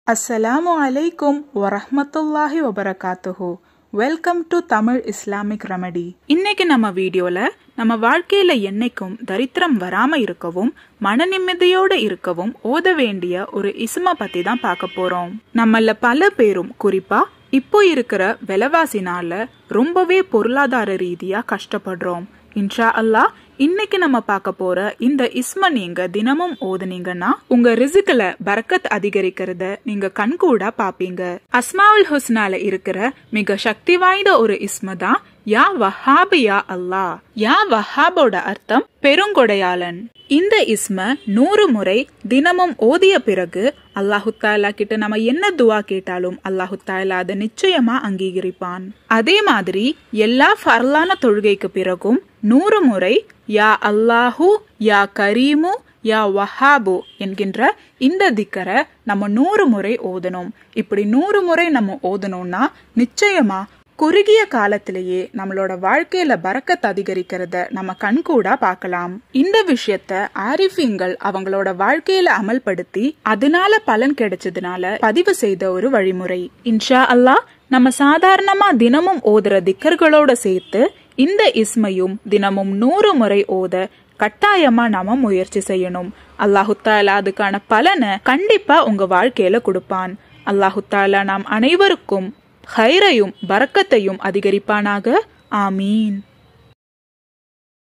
அஸ்ஸலாமு அலைக்கும் வரஹ்மத்துல்லாஹி வபரகாத்துஹு welcome to Tamil Islamic remedy இன்னைக்கு நம்ம வீடியோல நம்ம வாழ்க்கையில என்னைக்கும் தரித்திரம் வராம இருக்கவும் மன நிம்மதியோட இருக்கவும் ஓத வேண்டிய ஒரு இஸ்ம பத்தி தான் பார்க்க போறோம் நம்மள பல பேரும் குறிப்பா இப்போ இருக்கிற விலைவாசினால ரொம்பவே பொருளாதார ரீதியா கஷ்டப்படுறோம் இன்ஷா அல்லாஹ் இன்னைக்கு நம்ம பார்க்க போற இந்த இஸ்ம நீங்க தினமும் ஓதுனீங்கன்னா உங்க ரிசுக்குல பரக்கத் அதிகரிக்கிறத நீங்க கண்கூடா பாப்பீங்க அஸ்மாவுல் ஹுஸ்னால இருக்கிற மிக சக்தி வாய்ந்த ஒரு இஸ்ம தான் யா வஹாப் யா அல்லாஹ் யா வஹாபோட அர்த்தம் பெருங்கொடையாளன் இந்த இஸ்ம நூறு முறை தினமும் ஓதிய பிறகு அல்லாஹு தாலா கிட்ட நம்ம என்ன துவா கேட்டாலும் அல்லாஹு தாலா அதை நிச்சயமா அங்கீகரிப்பான் அதே மாதிரி எல்லா ஃபர்லான தொழுகைக்கு பிறகும் நூறு முறை யா அல்லாஹு யா கரீமு யா வஹாபு என்கின்ற இந்த திக்கரை நம்ம நூறு முறை ஓதணும் இப்படி நூறு முறை நம்ம ஓதணும்னா நிச்சயமா குறுகிய காலத்திலேயே நம்மளோட வாழ்க்கையில பறக்கத் அதிகரிக்கிறத நம்ம கண்கூடா பார்க்கலாம் இந்த விஷயத்த ஆரிஃபீன்கள் அவங்களோட வாழ்க்கையில அமல்படுத்தி அதனால பலன் கிடைச்சதுனால பதிவு செய்த ஒரு வழிமுறை இன்ஷா அல்லாஹ் நம்ம சாதாரணமா தினமும் ஓதுற திக்கர்களோட சேர்த்து இந்த இஸ்மையும் தினமும் நூறு முறை ஓத கட்டாயமா நாம முயற்சி செய்யணும் அல்லாஹு தாலா அதுக்கான பலனை கண்டிப்பா உங்க வாழ்க்கையில கொடுப்பான் அல்லாஹு தாலா நாம் அனைவருக்கும் ஹைரையும் பரக்கத்தையும் அதிகரிப்பானாக ஆமீன்